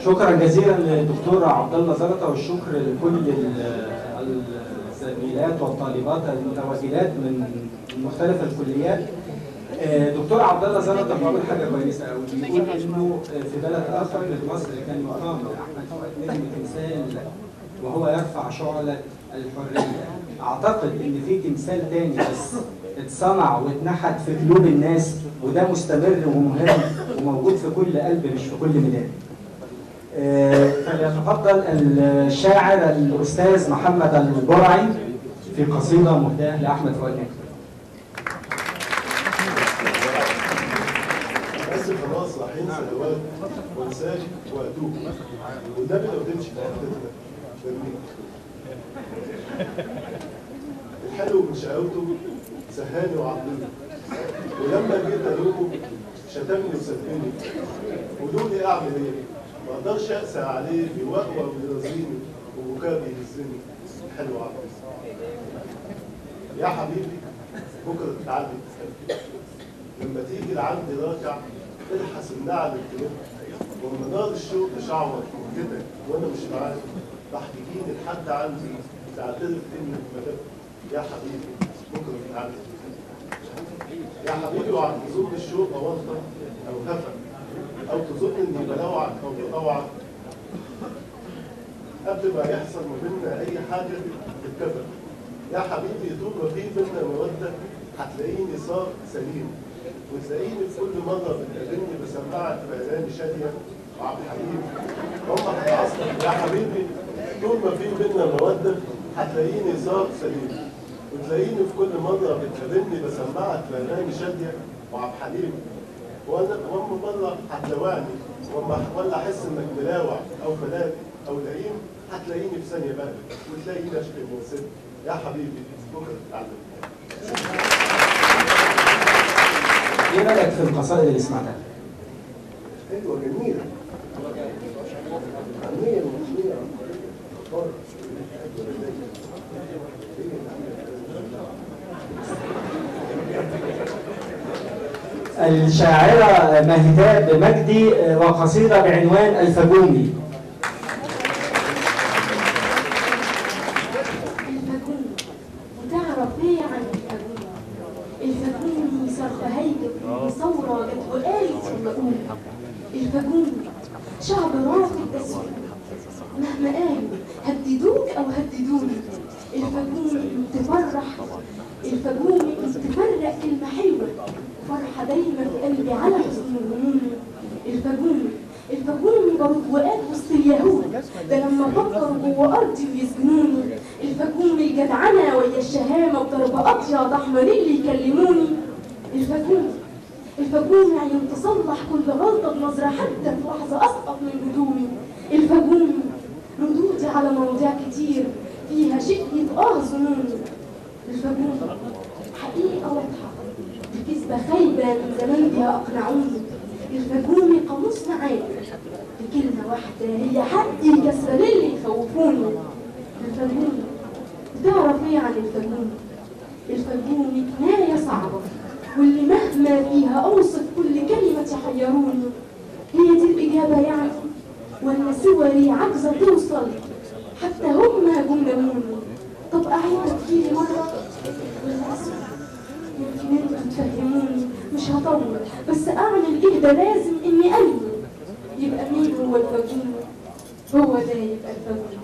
شكرا جزيلا للدكتور عبد الله زلطه والشكر لكل ال- الزميلات والطالبات المتواجدات من مختلف الكليات. آه، دكتور عبد الله زلطه بيقول حاجه كويسه قوي بيقول انه في بلد اخر من مصر كان يقام لاحمد فؤاد نجم تمثال وهو يرفع شعله الحريه. اعتقد ان في تمثال تاني بس اتصنع واتنحت في قلوب الناس وده مستمر ومهم وموجود في كل قلب مش في كل ميدان. آه، فليتفضل الشاعر الاستاذ محمد البرعي في قصيده مهداه لاحمد فؤاد نجم. بس خلاص رايحين سنوات وانساك واتوب والنبي لو تمشي في حتتنا برميك الحلو من شقاوته سهاني وعضني ولما جيت الومه شتمني وسبني ودولي اعمل ايه؟ ما اقدرش اقسى عليه بوقوه ويرازيني وبكاء بيهزني الحلو عضني يا حبيبي بكره تتعلم لما تيجي لعندي راكع الحس النعل الكلام ومن نار الشوق تشعور كده وانا مش معاك راح تجيني لحد عندي تعترف انك مدد يا حبيبي بكره تتعلم يا حبيبي وعم تظن الشوق اوطى او هفا او تظن اني بلوعك او بطوعك قبل ما يحصل ما بيننا اي حاجه تتكفى يا حبيبي طول ما في بينا موده هتلاقيني صار سليم وتلاقيني في كل مره بتقابلني بسمعك في اغاني شاديه وعبد الحليم هم هتعصب يا حبيبي طول ما في بينا موده هتلاقيني صار سليم وتلاقيني في كل مره بتقابلني بسمعك في اغاني شاديه وعبد الحليم وانا واما مره هتلوعني واما ولا احس انك ملاوع او فلات او لئيم هتلاقيني في ثانيه بقى وتلاقيني اشكي من ست يا حبيبي بكره تتعلم ايه رايك في القصائد اللي سمعتها؟ حلوه جميله عاميه مصريه الشاعرة مهتاب مجدي وقصيدة بعنوان الفجومي الفجون وتعرف ايه عن الفجون الفجون صرخ هيكل ثورة جت وقالت صدقوني الفجون شعب رافض تسويق مهما قالوا هددوك او هددوني الفجون تفرح الفجون تفرق كلمة حلوة فرحة دايما في قلبي على حزن الهموم الفجون الفجون برد وقال وسط اليهود ده لما فكروا جوه ارضي ويسجنوني الفجون الجدعنه ويا الشهامه وضرب اطيب احمر اللي يكلموني الفجون الفجون عين تصلح كل غلطه بنظره حتى في لحظه اسقط من هدومي الفجون ردودي على مواضيع كتير فيها شيء يتقاه ظنوني الفجون حقيقه واضحه دي كذبه خايبه من زمان بيها اقنعوني الفجومي قاموس معايا بكلمة واحدة هي حقي كسر للي يخوفوني الفجومي تعرف ايه عن الفجومي الفجومي كناية صعبة واللي مهما فيها اوصف كل كلمة يحيروني هي دي الإجابة يعني ولا صوري عاجزة توصل حتى هم جملموني طب أعيد تفكيري مرة ولا أسمع يمكن انتوا تفهموني مش هطول بس اعمل ايه ده لازم اني انوي يبقى مين هو الفجون هو ده يبقى الفجون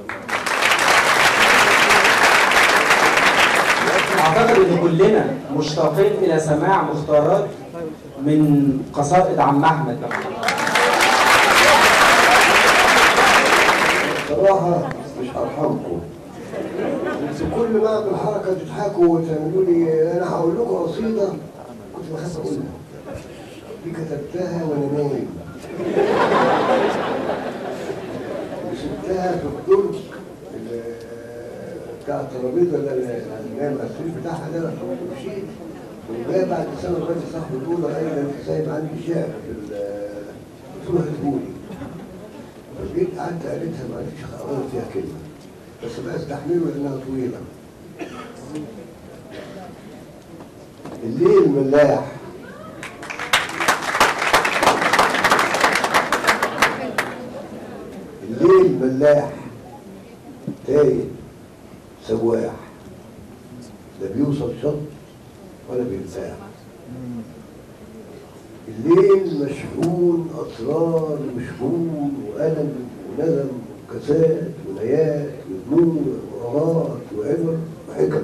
اعتقد ان كلنا مشتاقين الى سماع مختارات من قصائد عم احمد بقى. بصراحة مش هرحمكم بس كل ما اعمل حركة تضحكوا وتعملوا لي انا هقول لكم قصيدة كنت بخاف اقولها دي كتبتها وانا نايم وسبتها في الدرج ال- بتاع الترابيزة اللي اللي هي المسؤول بتاعها ده ومشيت وجاي بعد سنة الراجل صاحبي بيقول له ايوه انت سايب عندي شعر في ال- قلت له هاتهولي فجيت قعدت قريتها ما عرفتش اقرا فيها كلمه بس بقى استحمله لانها طويله الليل ملاح بالليل ملاح تايه سواح لا بيوصل شط ولا بيرتاح الليل مشحون أسرار وشحون وألم وندم وكساد ونيات ودموع وغارات وعبر وحكم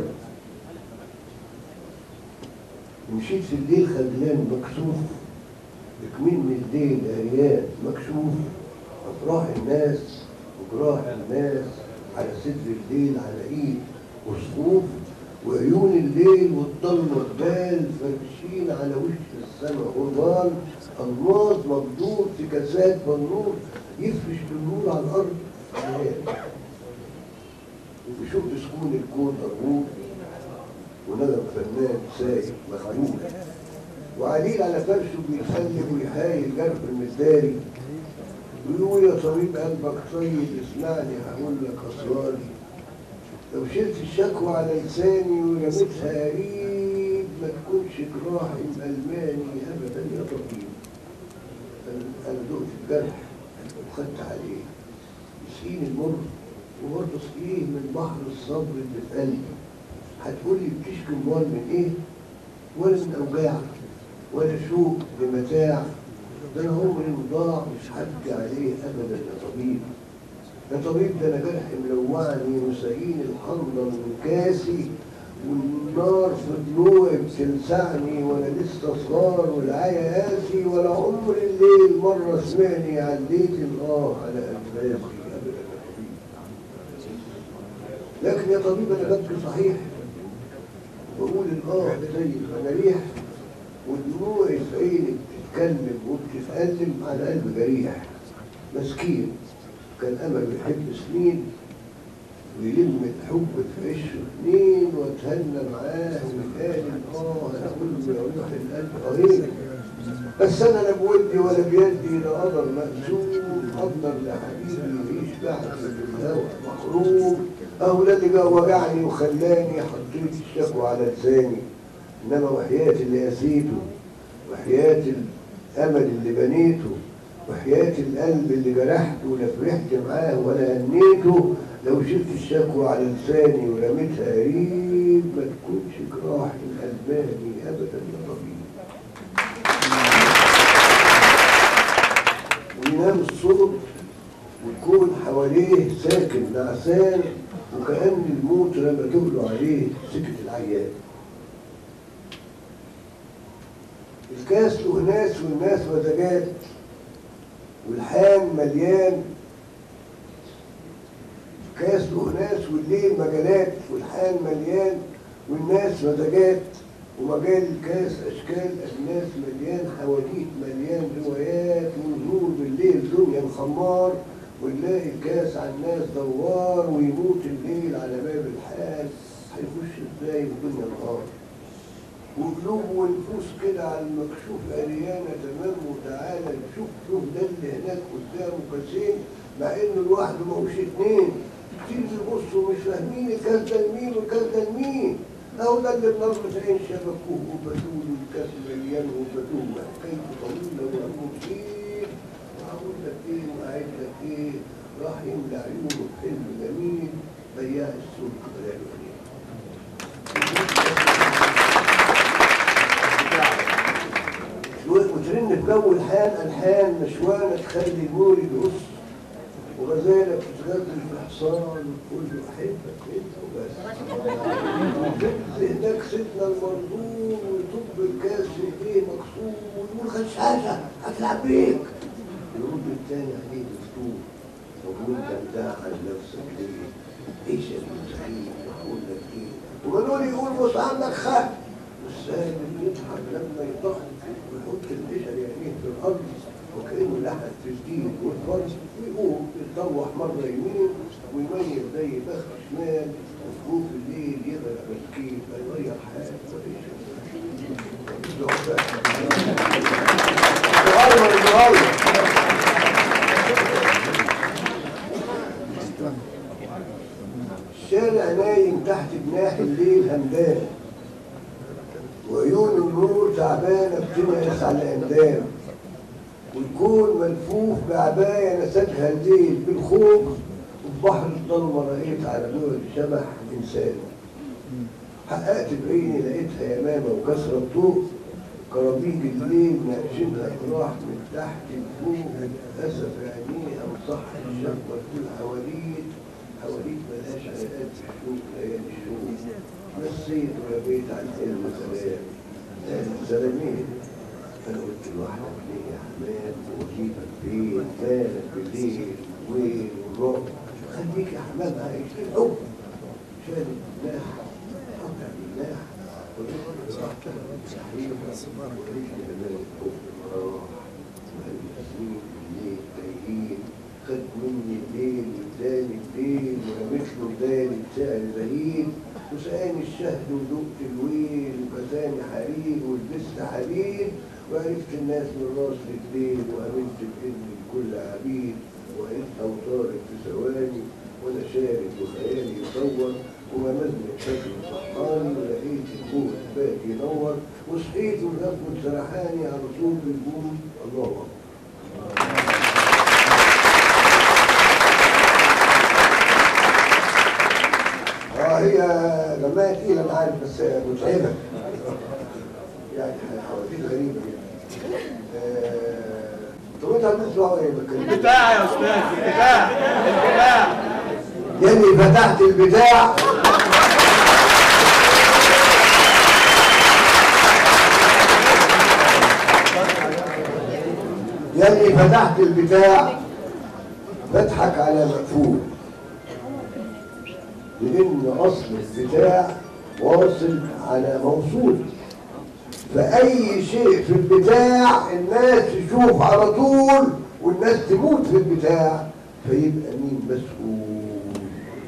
مشيت في الليل خجلان مكسوف بكمين من الليل آيات مكشوف أفراح الناس وجراح الناس على صدر الليل على إيد وصفوف وعيون الليل والضلمة جبال فرشين على وش السماء غربان الماظ مبدور في كاسات بالنور يفرش بالنور على الأرض آيات وبيشوف سكون الكون أرجوك وندم فنان سايق مخلوق وعليل على فرشه بيخلي ويحايل جرح المداري ويقول يا طبيب قلبك طيب اسمعني هقول لك اسراري لو شلت الشكوى على لساني ورميتها قريب ما تكونش جراحي مألماني ابدا يا طبيب أنا- انا دقت الجرح وخدت عليه يسقيني المر وبرضه اسقيه من بحر الصبر اللي في قلبي هتقولي بتشكي امال من ايه ولا من اوجاع ولا شوق لمتاع ده انا عمري مضاع مش هبكي عليه ابدا يا طبيب يا طبيب ده انا جرحي ملوعني وساقيني الحنظل من كاسي والنار في ضلوعي بتلسعني وانا لسه صغار والعيا قاسي ولا عمر الليل مره سمعني عليت الاه على انفاسي ابدا يا طبيب لكن يا طبيب انا ببكي صحيح بقول الاه زي المناريح ودموعي في عيني بتتكلم وبتتألم على قلب جريح مسكين كان امل يحب سنين ويلم الحب في عشه سنين واتهنى معاه ويتقال اه انا كل ما يروح القلب قريب بس انا لا بودي ولا بيدي لا قدر مقسوم قدر لحبيبي يعيش بعد في الهوى مخروب اهو ده اللي جا وجعني وخلاني حطيت الشكوى على لساني انما وحياة اللي قسيته وحياة الامل اللي بنيته وحياة القلب اللي جرحته لا فرحت معاه ولا هنيته لو شلت الشكوى على لساني ورميتها قريب ما تكونش جراحي الألباني أبدا يا طبيب وينام الصوت والكون حواليه ساكن نعسان وكأن الموت لما تغلو عليه سكت العيان الكاس له ناس والناس مزاجات والحان مليان كاس له ناس والليل مجالات والحان مليان والناس مزاجات ومجال الكاس اشكال الناس مليان حواديت مليان روايات ونزور بالليل دنيا الخمار ونلاقي الكاس على الناس دوار ويموت الليل على باب الحال هيخش ازاي الدنيا نهار وقلوب ونفوس كده على المكشوف قريانة تمام وتعالى نشوف شوف ده اللي هناك قدامه كاسين مع انه لوحده ما هوش اتنين كتير بيبصوا مش فاهمين الكاس ده لمين والكاس ده لمين اهو ده اللي بنظرة عين شبكوه وبتول والكاس مليان وبتول حكايته طويلة وهمه كتير وهقول لك ايه وقاعد لك ايه راح يملى عيونه بحلم جميل بياع السوق بلاله عليه وترن في جو الحان الحان نشوانه تخلي المول يقص وغزاله بتتغزل في حصان وتقول له احبك انت وبس هناك سيدنا المنظور ويطب الكاس في ايديه مكسور ويقول خشاشه هتلعب بيك يرد التاني عليه دكتور طب وانت مزعل نفسك ليه؟ ايش المستحيل اقول لك ايه؟ وقالوا لي يقول بص عندك خد والسائل يضحك لما يضحك ويحط البشر يعينيه في الارض وكانه لحد في الدين والفرس ويقوم يتطوح مره يمين ويميل زي بخ شمال وفوق الليل يغرق مسكين فيغير حياته صغير صغير الشارع نايم تحت جناح الليل همدان وعيون النور تعبانة بتنعس على الأندام والكون ملفوف بعباية نسجها الليل بالخوف وفي بحر الضلمة رأيت على بعد شبح إنسان حققت بعيني لقيتها يمامة وكسرة طوق كرابيج الليل ناقشينها راح من تحت لفوق للأسف عينيها وصح الشقوة تقول حواليك حواليك ملهاش علاقات بشوق ليالي الشوق نسيت وربيت على الحلم سلام آه، سلامين أنا قلت لوحدك ليه يا حمام وجيبك فين مالك بالليل وين والرعب خليك يا حمام عايش الحب شال الجناح قطع الجناح وقلت راحتك صحيح وعيش لأمان الحب راح وهالسنين الليل تايهين خد مني الليل واداني الليل ورميت له بدالي بسعر بهيل وسقاني الشهد ودقت الويل وكساني حرير ولبست حرير وعرفت الناس من راس رجلين وامنت بان الكل عبيد وقيت اوتارك في ثواني وانا شارد وخيالي يصور وممزني بشكل صحاني ولقيت الكون باقي ينور وصحيت والغفل سرحاني على صوت الجون الله اكبر اه هي جماعة تقيلة انا عارف بس متعبة يعني حواديت غريبة كده آه، طب انت عملت تسمعوا ايه بكلمك؟ بتاع يا استاذ بتاع البتاع يعني فتحت البتاع يعني فتحت البتاع بضحك على مقفول لان اصل البتاع واصل على موصول فاي شيء في البتاع الناس تشوف على طول والناس تموت في البتاع فيبقى مين مسؤول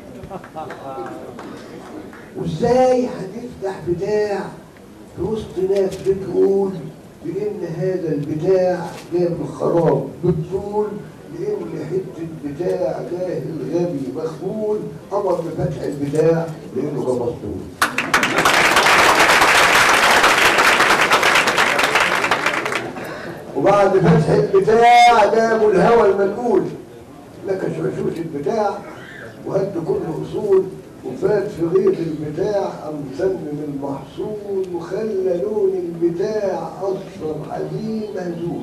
وازاي هتفتح بتاع في وسط ناس بتقول بان هذا البتاع جاب الخراب بالطول لان حته بتاع جاهل غبي مخبول امر بفتح البتاع لانه ده مسطول وبعد فتح البتاع جابوا الهوى المنقول لك شوشوش البتاع وهد كل اصول وفات في غيط البتاع قام سمم المحصول وخلى لون البتاع اصفر حزين مهزول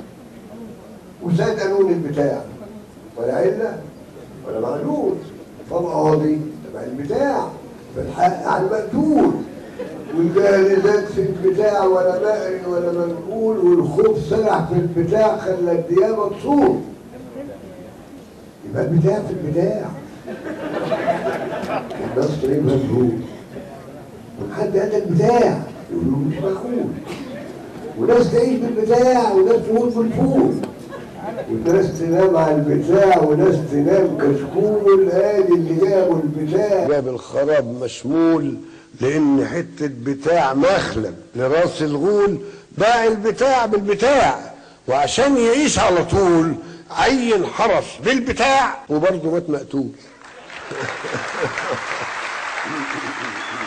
وزاد لون البتاع ولا عله ولا معلول فالقاضي تبع البتاع فالحق على المقتول والجهل زاد في البتاع ولا مقري ولا منقول والخوف سرح في البتاع خلى الديابه تصور يبقى البتاع في البتاع الناس طيب مجهول وحد هذا البتاع يقولوا مش معقول وناس تعيش بالبتاع وناس تموت بالفول وناس تنام على البتاع وناس تنام كشكول ادي اللي جابوا البتاع جاب الخراب مشمول لان حته بتاع مخلب لراس الغول باع البتاع بالبتاع وعشان يعيش على طول عين حرس بالبتاع وبرضه مات مقتول